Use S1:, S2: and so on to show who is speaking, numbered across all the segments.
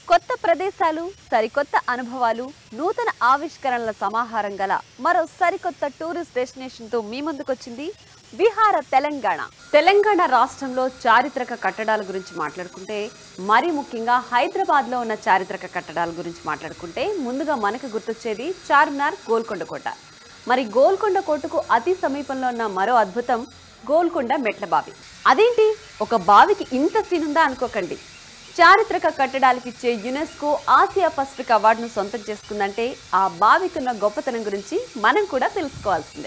S1: కొత్త ప్రదేశాలు సరికొత్త అనుభవాలు నూతన ఆవిష్కరణల సమాహారం గల మరో సరికొత్త టూరిస్ట్ డెస్టినేషన్ తో మీ ముందుకొచ్చింది విహార తెలంగాణ తెలంగాణ రాష్ట్రంలో చారిత్రక కట్టడాల గురించి మాట్లాడుకుంటే మరి ముఖ్యంగా హైదరాబాద్ లో ఉన్న చారిత్రక కట్టడాల గురించి మాట్లాడుకుంటే ముందుగా మనకు గుర్తొచ్చేది చార్మినార్ గోల్కొండ కోట మరి గోల్కొండ కోటకు అతి సమీపంలో ఉన్న మరో అద్భుతం గోల్కొండ మెట్ల బావి అదేంటి ఒక బావికి ఇంత సీనుందా అనుకోకండి చారిత్రక కట్టడాలకు ఇచ్చే యునెస్కో ఆసియా పసిఫిక్ అవార్డును సొంతం చేసుకుందంటే ఆ బావికున్న గొప్పతనం గురించి మనం కూడా తెలుసుకోవాల్సిందే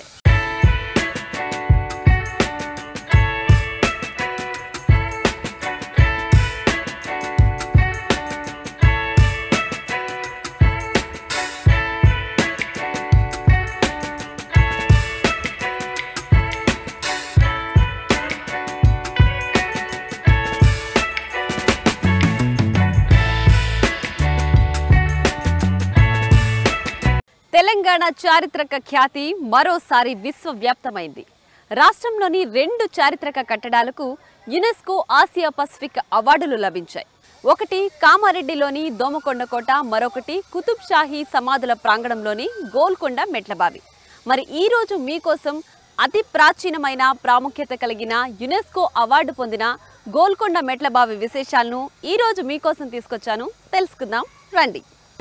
S1: తెలంగాణ చారిత్రక ఖ్యాతి మరోసారి విశ్వవ్యాప్తమైంది రాష్ట్రంలోని రెండు చారిత్రక కట్టడాలకు యునెస్కో ఆసియా పసిఫిక్ అవార్డులు లభించాయి ఒకటి కామారెడ్డిలోని దోమకొండ కోట మరొకటి కుతుబ్ షాహీ సమాధుల ప్రాంగణంలోని గోల్కొండ మెట్లబావి మరి ఈ రోజు మీకోసం అతి ప్రాచీనమైన ప్రాముఖ్యత కలిగిన యునెస్కో అవార్డు పొందిన గోల్కొండ మెట్లబావి విశేషాలను ఈ రోజు మీకోసం తీసుకొచ్చాను తెలుసుకుందాం రండి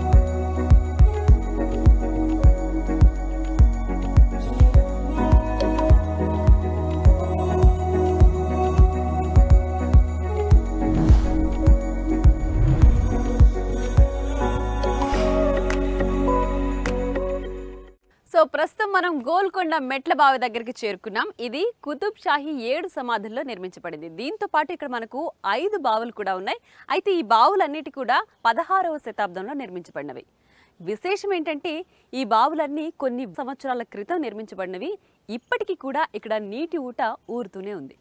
S1: సో ప్రస్తుతం మనం గోల్కొండ మెట్ల బావి దగ్గరికి చేరుకున్నాం ఇది కుతుబ్ షాహీ ఏడు సమాధుల్లో నిర్మించబడింది దీంతో పాటు ఇక్కడ మనకు ఐదు బావులు కూడా ఉన్నాయి అయితే ఈ బావులన్నిటి కూడా పదహారవ శతాబ్దంలో నిర్మించబడినవి విశేషం ఏంటంటే ఈ బావులన్నీ కొన్ని సంవత్సరాల క్రితం నిర్మించబడినవి ఇప్పటికీ కూడా ఇక్కడ నీటి ఊట ఊరుతూనే ఉంది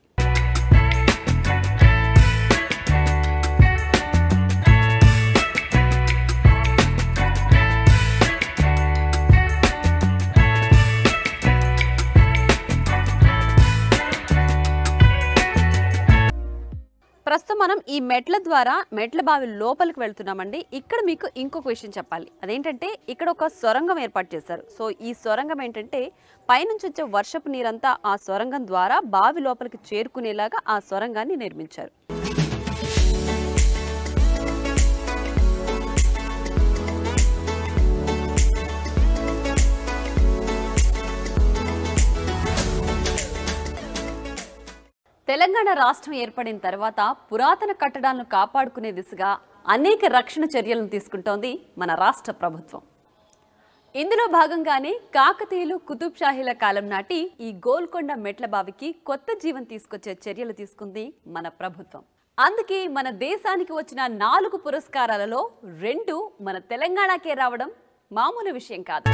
S1: ప్రస్తుతం మనం ఈ మెట్ల ద్వారా మెట్ల బావి లోపలికి వెళ్తున్నామండి ఇక్కడ మీకు ఇంకొక విషయం చెప్పాలి అదేంటంటే ఇక్కడ ఒక సొరంగం ఏర్పాటు చేశారు సో ఈ సొరంగం ఏంటంటే పైనుంచి వచ్చే వర్షపు నీరంతా ఆ సొరంగం ద్వారా బావి లోపలికి చేరుకునేలాగా ఆ సొరంగాన్ని నిర్మించారు తెలంగాణ రాష్ట్రం ఏర్పడిన తర్వాత పురాతన కట్టడాలను కాపాడుకునే దిశగా అనేక రక్షణ చర్యలను తీసుకుంటోంది మన రాష్ట్ర ప్రభుత్వం ఇందులో భాగంగానే కాకతీయులు కుతుబ్ షాహీల కాలం నాటి ఈ గోల్కొండ మెట్ల బావికి కొత్త జీవం తీసుకొచ్చే చర్యలు తీసుకుంది మన ప్రభుత్వం అందుకే మన దేశానికి వచ్చిన నాలుగు పురస్కారాలలో రెండు మన తెలంగాణకే రావడం మామూలు విషయం కాదు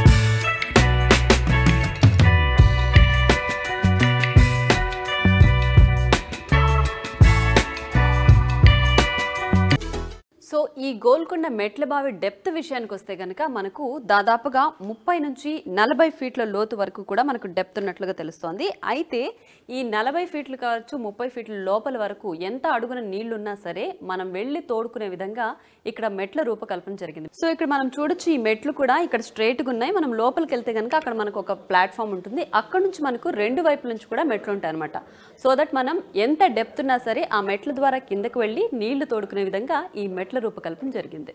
S1: సో ఈ గోల్కొండ మెట్ల బావి డెప్త్ విషయానికి వస్తే కనుక మనకు దాదాపుగా ముప్పై నుంచి నలభై ఫీట్ల లోతు వరకు కూడా మనకు డెప్త్ ఉన్నట్లుగా తెలుస్తోంది అయితే ఈ నలభై ఫీట్లు కావచ్చు ముప్పై ఫీట్ల లోపల వరకు ఎంత అడుగున నీళ్లున్నా సరే మనం వెళ్ళి తోడుకునే విధంగా ఇక్కడ మెట్ల రూపకల్పన జరిగింది సో ఇక్కడ మనం చూడొచ్చు ఈ మెట్లు కూడా ఇక్కడ స్ట్రైట్గా ఉన్నాయి మనం లోపలికి వెళ్తే కనుక అక్కడ మనకు ఒక ప్లాట్ఫామ్ ఉంటుంది అక్కడ నుంచి మనకు రెండు వైపుల నుంచి కూడా మెట్లు ఉంటాయి అనమాట సో దట్ మనం ఎంత డెప్త్ ఉన్నా సరే ఆ మెట్ల ద్వారా కిందకు వెళ్ళి నీళ్లు తోడుకునే విధంగా ఈ మెట్ల రూపకల్పన జరిగింది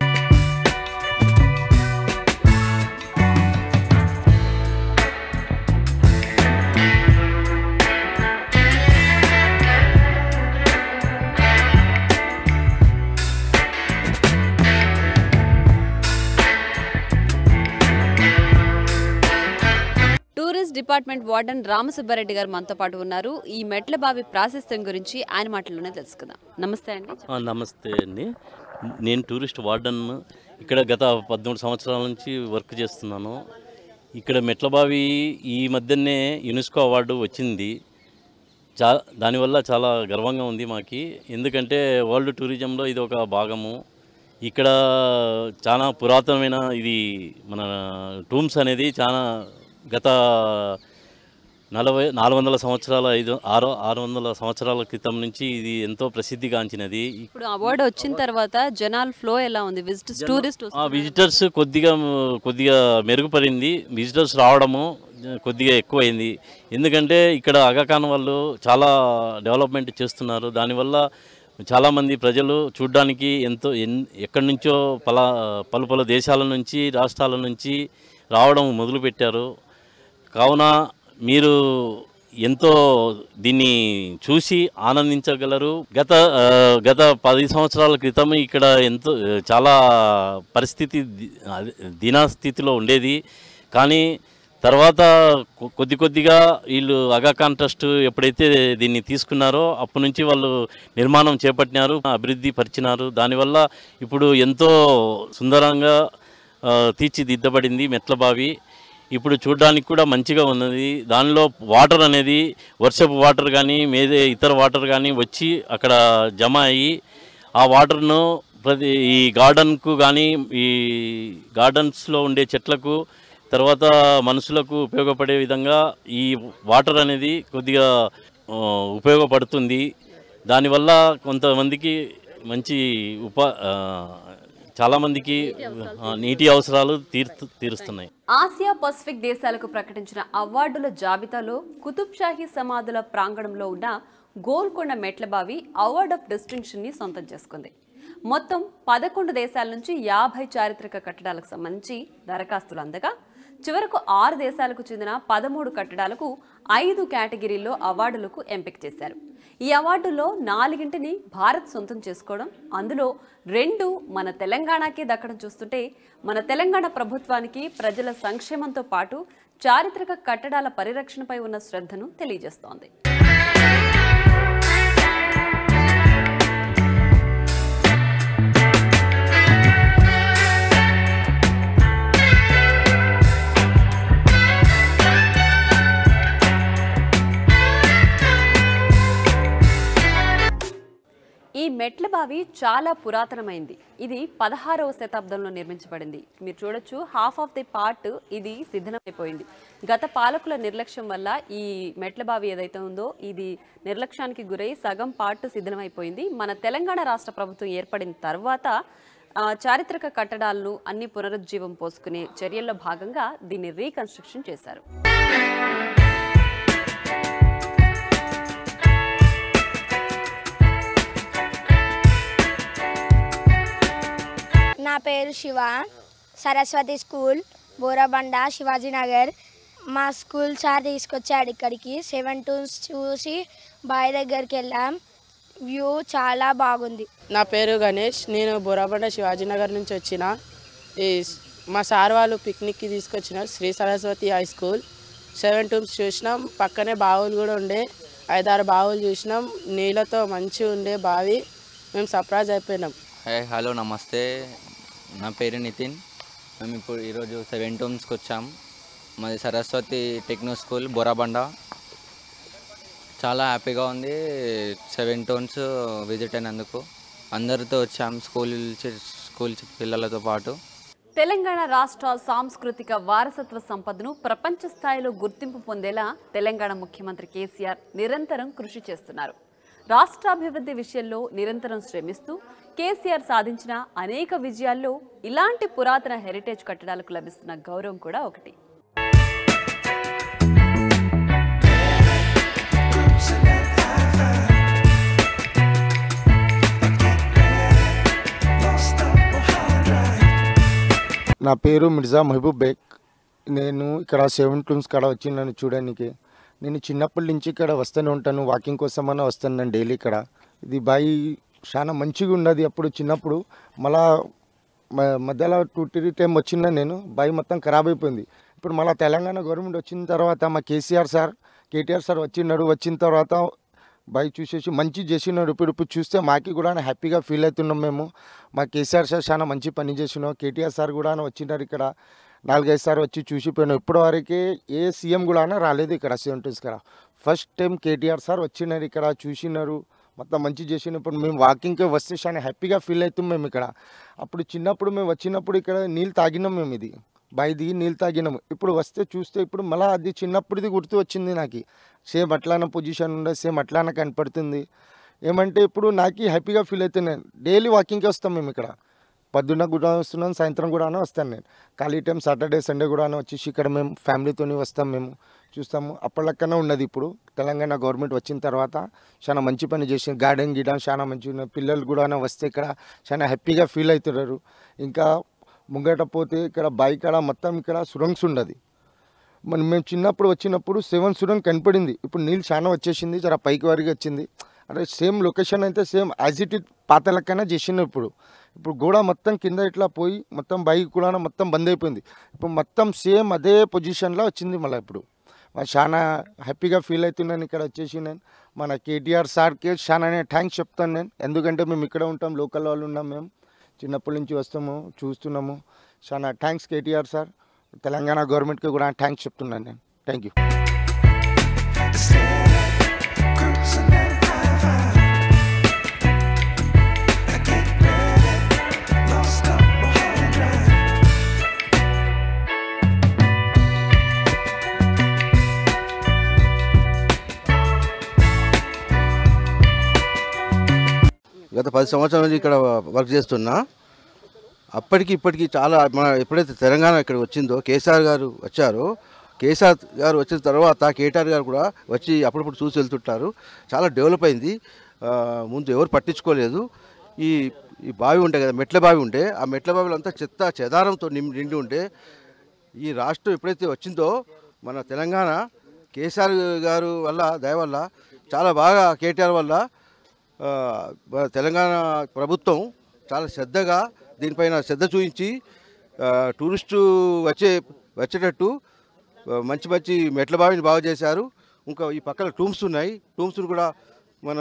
S1: టూరిస్ట్ డిపార్ట్మెంట్ వార్డెన్ రామసుబ్బారెడ్డి గారు మనతో పాటు ఉన్నారు ఈ మెట్ల బావి ప్రాశస్త్యం గురించి ఆయన మాటల్లోనే తెలుసుకుందాం నమస్తే అండి
S2: ఆ, నమస్తే అండి నేను టూరిస్ట్ వార్డన్ ఇక్కడ గత పదమూడు సంవత్సరాల నుంచి వర్క్ చేస్తున్నాను ఇక్కడ మెట్లబావి ఈ మధ్యనే యునెస్కో అవార్డు వచ్చింది చా దానివల్ల చాలా గర్వంగా ఉంది మాకి ఎందుకంటే వరల్డ్ టూరిజంలో ఇది ఒక భాగము ఇక్కడ చాలా పురాతనమైన ఇది మన టూమ్స్ అనేది చాలా గత నలభై నాలుగు వందల సంవత్సరాల ఐదు ఆరు ఆరు వందల సంవత్సరాల క్రితం నుంచి ఇది ఎంతో ప్రసిద్ధిగాంచినది
S1: ఇప్పుడు అవార్డు వచ్చిన తర్వాత జనాల ఫ్లో ఎలా ఉంది విజిటర్స్ టూరిస్ట్
S2: ఆ విజిటర్స్ కొద్దిగా కొద్దిగా మెరుగుపడింది విజిటర్స్ రావడము కొద్దిగా ఎక్కువైంది ఎందుకంటే ఇక్కడ అగాఖాన్ వాళ్ళు చాలా డెవలప్మెంట్ చేస్తున్నారు దానివల్ల చాలామంది ప్రజలు చూడ్డానికి ఎంతో ఎన్ ఎక్కడి నుంచో పలా పలు పలు దేశాల నుంచి రాష్ట్రాల నుంచి రావడం మొదలుపెట్టారు కావున మీరు ఎంతో దీన్ని చూసి ఆనందించగలరు గత ఆ, గత పది సంవత్సరాల క్రితం ఇక్కడ ఎంతో ఆ, చాలా పరిస్థితి ది- అదే, దీనాస్థితిలో ఉండేది కానీ తర్వాత కొ- కొద్ది కొద్దిగా వీళ్ళు అగాఖాన్ ట్రస్ట్ ఎప్పుడైతే దీన్ని తీసుకున్నారో అప్పటి నుంచి వాళ్ళు నిర్మాణం చేపట్టినారు అభివృద్ధి పరిచినారు దానివల్ల ఇప్పుడు ఎంతో సుందరంగా ఆ, తీర్చిదిద్దబడింది మెట్ల బావి ఇప్పుడు చూడడానికి కూడా మంచిగా ఉన్నది దానిలో వాటర్ అనేది వర్షపు వాటర్ కానీ మేదే ఇతర వాటర్ కానీ వచ్చి అక్కడ జమ అయ్యి ఆ వాటర్ను ప్రతి ఈ గార్డెన్కు కానీ ఈ గార్డెన్స్లో ఉండే చెట్లకు తర్వాత మనుషులకు ఉపయోగపడే విధంగా ఈ వాటర్ అనేది కొద్దిగా ఆ, ఉపయోగపడుతుంది దానివల్ల కొంతమందికి మంచి ఉప ఆ, చాలామందికి ఆ, నీటి అవసరాలు తీర్చు తీరుస్తున్నాయి
S1: ఆసియా పసిఫిక్ దేశాలకు ప్రకటించిన అవార్డుల జాబితాలో కుతుబ్ షాహీ సమాధుల ప్రాంగణంలో ఉన్న గోల్కొండ మెట్లబావి అవార్డ్ ఆఫ్ డిస్టింక్షన్ ని సొంతం చేసుకుంది మొత్తం పదకొండు దేశాల నుంచి యాభై చారిత్రక కట్టడాలకు సంబంధించి దరఖాస్తులు అందగా చివరకు ఆరు దేశాలకు చెందిన పదమూడు కట్టడాలకు ఐదు కేటగిరీల్లో అవార్డులకు ఎంపిక చేశారు ఈ అవార్డుల్లో నాలుగింటిని భారత్ సొంతం చేసుకోవడం అందులో రెండు మన తెలంగాణకే దక్కడం చూస్తుంటే మన తెలంగాణ ప్రభుత్వానికి ప్రజల సంక్షేమంతో పాటు చారిత్రక కట్టడాల పరిరక్షణపై ఉన్న శ్రద్ధను తెలియజేస్తోంది ఈ మెట్ల బావి చాలా పురాతనమైంది ఇది పదహారవ శతాబ్దంలో నిర్మించబడింది మీరు చూడొచ్చు హాఫ్ ఆఫ్ ది పార్ట్ ఇది సిద్ధమైపోయింది గత పాలకుల నిర్లక్ష్యం వల్ల ఈ మెట్ల బావి ఏదైతే ఉందో ఇది నిర్లక్ష్యానికి గురై సగం పార్ట్ సిద్ధమైపోయింది మన తెలంగాణ రాష్ట్ర ప్రభుత్వం ఏర్పడిన తర్వాత ఆ, చారిత్రక కట్టడాలను అన్ని పునరుజ్జీవం పోసుకునే చర్యల్లో భాగంగా దీన్ని రీకన్స్ట్రక్షన్ చేశారు
S3: నా పేరు శివ సరస్వతి స్కూల్ బోరబండ శివాజీనగర్ మా స్కూల్ సార్ తీసుకొచ్చాడు ఇక్కడికి సెవెన్ టూన్స్ చూసి బావి దగ్గరికి వెళ్ళాం వ్యూ చాలా బాగుంది
S4: నా పేరు గణేష్ నేను బోరాబండ శివాజీనగర్ నుంచి వచ్చిన ఈ స్- మా సార్ వాళ్ళు పిక్నిక్కి తీసుకొచ్చిన Shri Saraswati high school seven tombs చూసినాం పక్కనే బావులు కూడా ఉండే ఐదారు బావులు చూసినాం నీళ్ళతో మంచిగా ఉండే బావి మేము సర్ప్రైజ్ అయిపోయినాం
S5: హాయ్ హలో నమస్తే నా పేరు నితిన్ మేము ఇప్పుడు ఈరోజు సెవెన్ టూమ్స్కి వచ్చాం మాది సరస్వతి టెక్నో స్కూల్ బోరాబండ చాలా హ్యాపీగా ఉంది సెవెన్ టోన్స్ విజిట్ అయినందుకు అందరితో వచ్చాం స్కూల్ చి- స్కూల్ చి- పిల్లలతో పాటు
S1: తెలంగాణ రాష్ట్ర సాంస్కృతిక వారసత్వ సంపదను ప్రపంచ స్థాయిలో గుర్తింపు పొందేలా తెలంగాణ ముఖ్యమంత్రి కేసీఆర్ నిరంతరం కృషి చేస్తున్నారు రాష్ట్రాభివృద్ధి విషయంలో నిరంతరం శ్రమిస్తూ కేసీఆర్ సాధించిన అనేక విజయాల్లో ఇలాంటి పురాతన హెరిటేజ్ కట్టడాలకు లభిస్తున్న గౌరవం కూడా ఒకటి
S6: నా పేరు మిర్జా మహబూబ్ బేగ్ నేను ఇక్కడ సెవెన్ టూమ్స్ కాడ వచ్చినాను చూడడానికి నేను చిన్నప్పటి నుంచి ఇక్కడ వస్తూనే ఉంటాను వాకింగ్ కోసం అన్న వస్తాను నేను డైలీ ఇక్కడ ఇది బాయి చాలా మంచిగా ఉన్నది అప్పుడు చిన్నప్పుడు మళ్ళా మ- మధ్యలో టూ త్రీ టైం వచ్చిన నేను బాయి మొత్తం ఖరాబ్ అయిపోయింది ఇప్పుడు మళ్ళీ తెలంగాణ గవర్నమెంట్ వచ్చిన తర్వాత మా కేసీఆర్ సార్ కేటీఆర్ సార్ వచ్చినాడు వచ్చిన తర్వాత బాయ్ చూసేసి మంచి చేసినాడు ఇప్పుడు ఇప్పుడు చూస్తే మాకి కూడా హ్యాపీగా ఫీల్ అవుతున్నాం మేము మా కేసీఆర్ సార్ చాలా మంచి పని చేసినాం కేటీఆర్ సార్ కూడా వచ్చినారు ఇక్కడ నాలుగైదు సార్ వచ్చి చూసిపోయినాం ఇప్పటి వరకు ఏ సీఎం కూడా రాలేదు ఇక్కడ సెవెంటీస్ ఇక్కడ ఫస్ట్ టైం కేటీఆర్ సార్ వచ్చినారు ఇక్కడ చూసినారు మొత్తం మంచి చేసిన ఇప్పుడు మేము వాకింగ్కి వస్తే చాలా హ్యాపీగా ఫీల్ అవుతాం మేము ఇక్కడ అప్పుడు చిన్నప్పుడు మేము వచ్చినప్పుడు ఇక్కడ నీళ్ళు తాగినాం మేము ఇది బావి దిగి నీళ్ళు తాగినాము ఇప్పుడు వస్తే చూస్తే ఇప్పుడు మళ్ళీ అది చిన్నప్పుడుది గుర్తు వచ్చింది నాకు సేమ్ అట్లానే పొజిషన్ ఉండే సేమ్ అట్లానే కనపడుతుంది ఏమంటే ఇప్పుడు నాకు హ్యాపీగా ఫీల్ అవుతున్నాను డైలీ వాకింగ్కి వస్తాం మేము ఇక్కడ పొద్దున్న కూడా వస్తున్నాను సాయంత్రం కూడా వస్తాను నేను ఖాళీ టైం సాటర్డే సండే కూడా వచ్చేసి ఇక్కడ మేము ఫ్యామిలీతోని వస్తాం మేము చూస్తాము అప్పటికన్నా ఉన్నది ఇప్పుడు తెలంగాణ గవర్నమెంట్ వచ్చిన తర్వాత చాలా మంచి పని చేసింది గార్డెన్ గిడన్ చాలా మంచిగా ఉన్నది పిల్లలు కూడా వస్తే ఇక్కడ చాలా హ్యాపీగా ఫీల్ అవుతున్నారు ఇంకా ముంగట పోతే ఇక్కడ బాయి కాడ మొత్తం ఇక్కడ సురంగ్స్ ఉండదు మరి మేము చిన్నప్పుడు వచ్చినప్పుడు సెవెన్ సురంగ్ కనపడింది ఇప్పుడు నీళ్ళు చాలా వచ్చేసింది జర పైకి వరకు వచ్చింది అంటే సేమ్ లొకేషన్ అయితే సేమ్ యాజ్ ఇట్ ఇట్ పాత లెక్కనే చేసిండు ఇప్పుడు ఇప్పుడు గోడ మొత్తం కింద ఇట్లా పోయి మొత్తం బైక్ కూడా మొత్తం బంద్ అయిపోయింది ఇప్పుడు మొత్తం సేమ్ అదే పొజిషన్లో వచ్చింది మళ్ళీ ఇప్పుడు మరి చాలా హ్యాపీగా ఫీల్ అవుతున్నాను ఇక్కడ వచ్చేసి నేను మన కేటీఆర్ సార్కి చాలా థ్యాంక్స్ చెప్తాను నేను ఎందుకంటే మేము ఇక్కడ ఉంటాం లోకల్ వాళ్ళు ఉన్నాం మేము చిన్నప్పటి నుంచి వస్తాము చూస్తున్నాము చాలా థ్యాంక్స్ కేటీఆర్ సార్ తెలంగాణ గవర్నమెంట్కి కూడా థ్యాంక్స్ చెప్తున్నాను నేను థ్యాంక్ యూ
S7: గత పది సంవత్సరాల నుంచి ఇక్కడ వర్క్ చేస్తున్నా అప్పటికి ఇప్పటికి చాలా మన ఎప్పుడైతే తెలంగాణ ఇక్కడ వచ్చిందో కేసీఆర్ గారు వచ్చారో కేసీఆర్ గారు వచ్చిన తర్వాత కేటీఆర్ గారు కూడా వచ్చి అప్పుడప్పుడు చూసి వెళ్తుంటారు చాలా డెవలప్ అయింది ఆ, ముందు ఎవరు పట్టించుకోలేదు ఈ ఈ బావి ఉండే కదా మెట్ల బావి ఉండే ఆ మెట్ల బావిలో అంతా చెత్త చెదారంతో నిం- నిండి ఉండే ఈ రాష్ట్రం ఎప్పుడైతే వచ్చిందో మన తెలంగాణ కేసీఆర్ గారు వల్ల దయ వల్ల చాలా బాగా కేటీఆర్ వల్ల ఆ, మన తెలంగాణ ప్రభుత్వం చాలా శ్రద్ధగా దీనిపైన శ్రద్ధ చూపించి ఆ, టూరిస్టు వచ్చే వచ్చేటట్టు ఆ, మంచి మంచి మెట్ల బావిని బాగు చేశారు ఇంకా ఈ పక్కన టూమ్స్ ఉన్నాయి టూమ్స్ను కూడా మన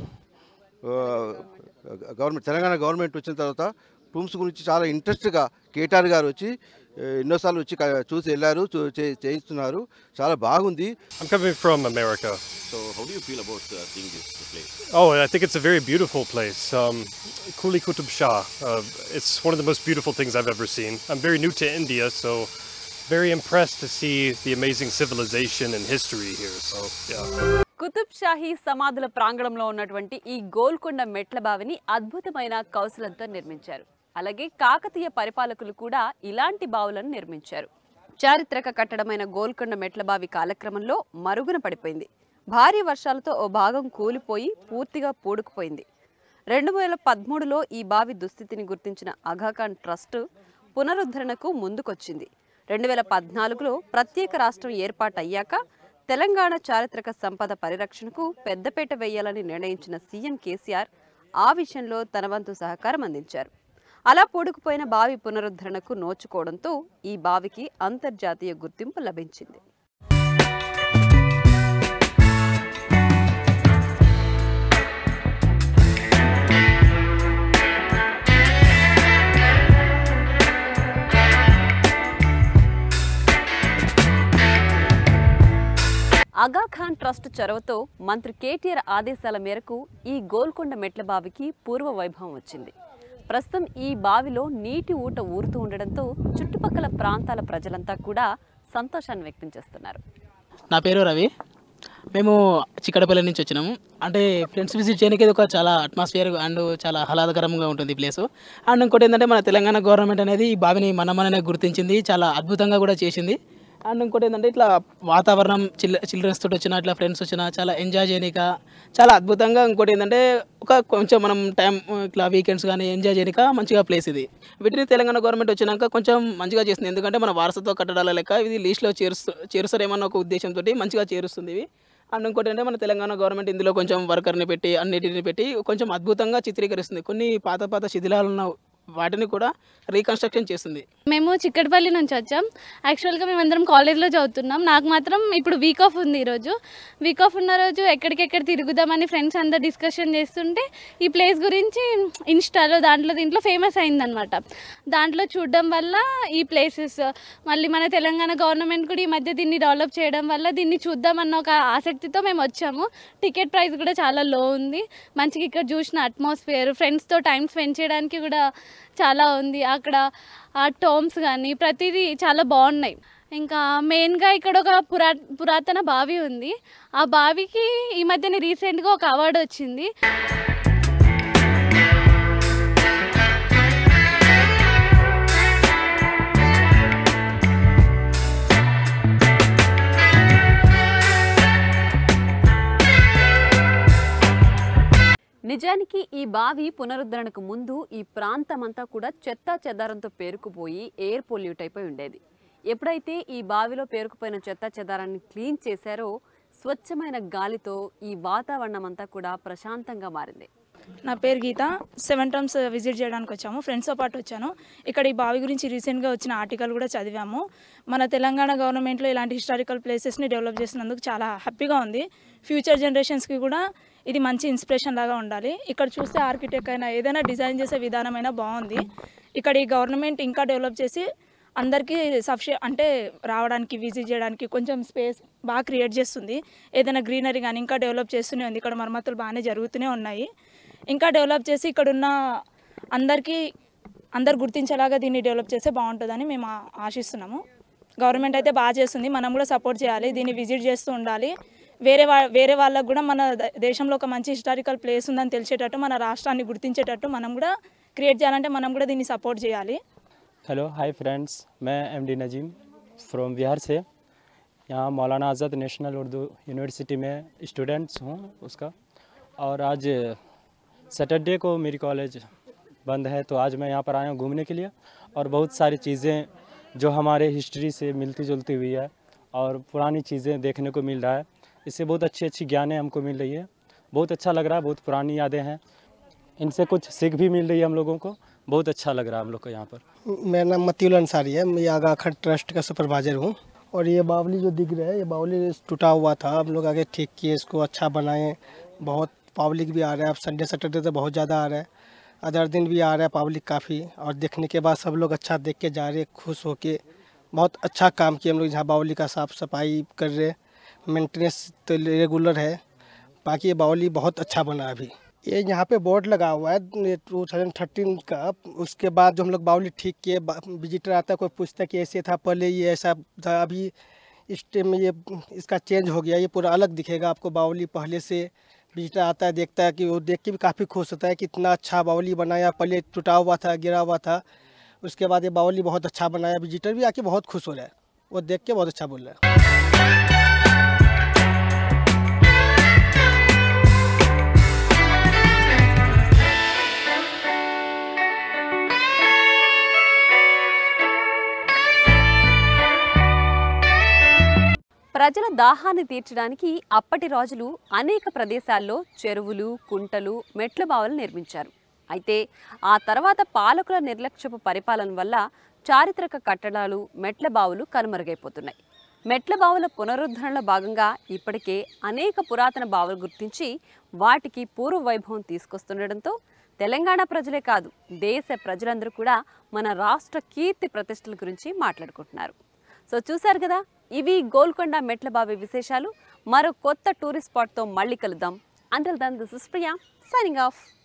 S7: ఆ, గవర్నమెంట్ తెలంగాణ గవర్నమెంట్ వచ్చిన తర్వాత టూమ్స్ గురించి చాలా ఇంట్రెస్ట్గా కేటీఆర్ గారు వచ్చి ఆ, ఎన్నోసార్లు వచ్చి క- చూసి వెళ్ళారు చూ- చే- చేయిస్తున్నారు చాలా బాగుంది
S8: I'm coming from America.
S2: So how do you feel about uh, seeing this place?
S8: Oh, I think it's a very beautiful place. Um, Kuli Kutub Shah. Uh, it's one of the most beautiful things I've ever seen. I'm very new to India, so very impressed to see the amazing civilization and history here. So, yeah.
S1: Qutub Shahi సమాధుల ప్రాంగణంలో ఉన్నటువంటి ఈ గోల్కొండ మెట్ల బావిని అద్భుతమైన కౌశలంతో నిర్మించారు అలాగే కాకతీయ పరిపాలకులు కూడా ఇలాంటి బావులను నిర్మించారు చారిత్రక కట్టడమైన గోల్కొండ మెట్ల బావి కాలక్రమంలో మరుగున పడిపోయింది భారీ వర్షాలతో ఓ భాగం కూలిపోయి పూర్తిగా పూడుకుపోయింది రెండు వేల పదమూడులో ఈ బావి దుస్థితిని గుర్తించిన అఘాఖాన్ ట్రస్ట్ పునరుద్ధరణకు ముందుకొచ్చింది రెండు వేల పద్నాలుగులో ప్రత్యేక రాష్ట్రం ఏర్పాటయ్యాక తెలంగాణ చారిత్రక సంపద పరిరక్షణకు పెద్దపీట వేయాలని నిర్ణయించిన సీఎం కేసీఆర్ ఆ విషయంలో తన వంతు సహకారం అందించారు అలా పూడుకుపోయిన బావి పునరుద్ధరణకు నోచుకోవడంతో ఈ బావికి అంతర్జాతీయ గుర్తింపు లభించింది అగాఖాన్ ట్రస్ట్ చొరవతో మంత్రి కేటీఆర్ ఆదేశాల మేరకు ఈ గోల్కొండ మెట్ల బావికి పూర్వ వైభవం వచ్చింది ప్రస్తుతం ఈ బావిలో నీటి ఊట ఊరుతూ ఉండడంతో చుట్టుపక్కల ప్రాంతాల ప్రజలంతా కూడా సంతోషాన్ని వ్యక్తం చేస్తున్నారు
S9: నా పేరు రవి మేము చిక్కడపల్లి నుంచి వచ్చినాము అంటే ఫ్రెండ్స్ విజిట్ చేయడానికి ఇది ఒక చాలా అట్మాస్ఫియర్ అండ్ చాలా ఆహ్లాదకరంగా ఉంటుంది ఈ ప్లేస్ అండ్ ఇంకోటి ఏంటంటే మన తెలంగాణ గవర్నమెంట్ అనేది ఈ బావిని మనమననే గుర్తించింది చాలా అద్భుతంగా కూడా చేసింది అండ్ ఇంకోటి ఏంటంటే ఇట్లా వాతావరణం చిల్ చిల్డ్రన్స్ తోటి వచ్చిన ఇట్లా ఫ్రెండ్స్ వచ్చిన చాలా ఎంజాయ్ చేయనిక చాలా అద్భుతంగా ఇంకోటి ఏంటంటే ఒక కొంచెం మనం టైం ఇట్లా వీకెండ్స్ కానీ ఎంజాయ్ చేయనిక మంచిగా ప్లేస్ ఇది వీటిని తెలంగాణ గవర్నమెంట్ వచ్చినాక కొంచెం మంచిగా చేస్తుంది ఎందుకంటే మన వారసత్వ కట్టడాల లెక్క ఇది లీస్ట్లో చేరుస్తూ చేరుస్తారేమన్న ఒక ఉద్దేశంతో మంచిగా చేరుస్తుంది ఇవి అండ్ ఇంకోటి అంటే మన తెలంగాణ గవర్నమెంట్ ఇందులో కొంచెం వర్కర్ని పెట్టి అన్నిటిని పెట్టి కొంచెం అద్భుతంగా చిత్రీకరిస్తుంది కొన్ని పాత పాత శిథిలాలు ఉన్న వాటిని కూడా రీకన్స్ట్రక్షన్ చేస్తుంది
S10: మేము చిక్కడపల్లి నుంచి వచ్చాం యాక్చువల్గా మేమందరం కాలేజ్లో చదువుతున్నాం నాకు మాత్రం ఇప్పుడు వీక్ ఆఫ్ ఉంది ఈరోజు వీక్ ఆఫ్ ఉన్న రోజు ఎక్కడికెక్కడ తిరుగుదామని ఫ్రెండ్స్ అందరు డిస్కషన్ చేస్తుంటే ఈ ప్లేస్ గురించి ఇన్స్టాలో దాంట్లో దీంట్లో ఫేమస్ అయిందనమాట దాంట్లో చూడడం వల్ల ఈ ప్లేసెస్ మళ్ళీ మన తెలంగాణ గవర్నమెంట్ కూడా ఈ మధ్య దీన్ని డెవలప్ చేయడం వల్ల దీన్ని చూద్దామన్న ఒక ఆసక్తితో మేము వచ్చాము టికెట్ ప్రైస్ కూడా చాలా లో ఉంది మంచిగా ఇక్కడ చూసిన అట్మాస్ఫియర్ ఫ్రెండ్స్తో టైం స్పెండ్ చేయడానికి కూడా చాలా ఉంది అక్కడ ఆ టోమ్స్ కానీ ప్రతిదీ చాలా బాగున్నాయి ఇంకా మెయిన్గా ఇక్కడ ఒక పురా పురాతన బావి ఉంది ఆ బావికి ఈ మధ్యన రీసెంట్గా ఒక అవార్డు వచ్చింది
S1: నిజానికి ఈ బావి పునరుద్ధరణకు ముందు ఈ ప్రాంతమంతా కూడా చెత్తా చెదారంతో పేరుకుపోయి ఎయిర్ పొల్యూట్ అయిపోయి ఉండేది ఎప్పుడైతే ఈ బావిలో పేరుకుపోయిన చెత్తా చెదారాన్ని క్లీన్ చేశారో స్వచ్ఛమైన గాలితో ఈ వాతావరణం అంతా కూడా ప్రశాంతంగా మారింది
S11: నా పేరు గీత సెవెన్ టర్మ్స్ విజిట్ చేయడానికి వచ్చాము ఫ్రెండ్స్తో పాటు వచ్చాను ఇక్కడ ఈ బావి గురించి రీసెంట్గా వచ్చిన ఆర్టికల్ కూడా చదివాము మన తెలంగాణ గవర్నమెంట్లో ఇలాంటి హిస్టారికల్ ప్లేసెస్ని డెవలప్ చేసినందుకు చాలా హ్యాపీగా ఉంది ఫ్యూచర్ జనరేషన్స్కి కూడా ఇది మంచి ఇన్స్పిరేషన్ లాగా ఉండాలి ఇక్కడ చూస్తే ఆర్కిటెక్ట్ అయినా ఏదైనా డిజైన్ చేసే విధానమైనా బాగుంది ఇక్కడ ఈ గవర్నమెంట్ ఇంకా డెవలప్ చేసి అందరికీ సఫిషి అంటే రావడానికి విజిట్ చేయడానికి కొంచెం స్పేస్ బాగా క్రియేట్ చేస్తుంది ఏదైనా గ్రీనరీ కానీ ఇంకా డెవలప్ చేస్తూనే ఉంది ఇక్కడ మరమ్మతులు బాగానే జరుగుతూనే ఉన్నాయి ఇంకా డెవలప్ చేసి ఇక్కడ ఉన్న అందరికీ అందరు గుర్తించేలాగా దీన్ని డెవలప్ చేస్తే బాగుంటుందని మేము ఆ- ఆశిస్తున్నాము గవర్నమెంట్ అయితే బాగా చేస్తుంది మనం కూడా సపోర్ట్ చేయాలి దీన్ని విజిట్ చేస్తూ ఉండాలి వేరే వా వేరే వాళ్ళకు కూడా మన ద- దేశంలో ఒక మంచి హిస్టారికల్ ప్లేస్ ఉందని తెలిసేటట్టు మన రాష్ట్రాన్ని గుర్తించేటట్టు మనం కూడా క్రియేట్ చేయాలంటే మనం కూడా దీన్ని సపోర్ట్ చేయాలి
S12: हेलो हाय फ्रेंड्स मैं M D Nazim from Bihar से यहाँ मौलाना आज़ाद नेशनल उर्दू यूनिवर्सिटी में स्टूडेंट्स हूँ उसका और आज सैटरडे को मेरी कॉलेज बंद है तो आज मैं यहाँ पर आया हूँ घूमने के लिए और बहुत सारी चीज़ें जो हमारे हिस्ट्री से मिलती जुलती हुई है और पुरानी चीज़ें देखने को मिल रहा है इससे बहुत अच्छी अच्छी ज्ञानें हमको मिल रही है बहुत अच्छा लग रहा है बहुत पुरानी यादें हैं इनसे कुछ सीख भी मिल रही है हम लोगों को बहुत अच्छा लग रहा है हम लोग को यहाँ पर
S13: मेरा नाम मतीउल अंसारी है मैं आगा खट ट्रस्ट का सुपरवाइजर हूँ और ये बावली जो दिख रहा है ये बावली टूटा हुआ था हम लोग आगे ठीक किए इसको अच्छा बनाए बहुत पब्लिक भी आ रहा है अब संडे सैटरडे तो बहुत ज़्यादा आ रहा है अदर दिन भी आ रहा है पब्लिक काफ़ी और देखने के बाद सब लोग अच्छा देख के जा रहे खुश होके बहुत अच्छा काम किया हम लोग यहाँ बावली का साफ़ सफाई कर रहे मेंटेनेंस तो रेगुलर है बाकी ये बावली बहुत अच्छा बना है अभी ये यहाँ पे बोर्ड लगा हुआ है टू थाउजेंड थर्टीन का उसके बाद जो हम लोग बावली ठीक किए विजिटर आता है कोई पूछता है कि ऐसे था पहले ये ऐसा था अभी इस टाइम में ये इसका चेंज हो गया ये पूरा अलग दिखेगा आपको बावली पहले से विजिटर आता है देखता है कि वो देख के भी काफ़ी खुश होता है कि इतना अच्छा बावली बनाया पहले टूटा हुआ था गिरा हुआ था उसके बाद ये बावली बहुत अच्छा बनाया विजिटर भी आके बहुत खुश हो रहा है वो देख के बहुत अच्छा बोल रहा है
S1: ప్రజల దాహాన్ని తీర్చడానికి అప్పటి రాజులు అనేక ప్రదేశాల్లో చెరువులు కుంటలు మెట్ల బావులు నిర్మించారు అయితే ఆ తర్వాత పాలకుల నిర్లక్ష్యపు పరిపాలన వల్ల చారిత్రక కట్టడాలు మెట్ల బావులు కనుమరుగైపోతున్నాయి మెట్ల బావుల పునరుద్ధరణలో భాగంగా ఇప్పటికే అనేక పురాతన బావులు గుర్తించి వాటికి పూర్వ వైభవం తీసుకొస్తుండటంతో తెలంగాణ ప్రజలే కాదు దేశ ప్రజలందరూ కూడా మన రాష్ట్ర కీర్తి ప్రతిష్టల గురించి మాట్లాడుకుంటున్నారు సో చూశారు కదా ఇవి గోల్కొండ మెట్ల బావి విశేషాలు మరో కొత్త టూరిస్ట్ స్పాట్తో మళ్ళీ కలుద్దాం until then this is Priya signing of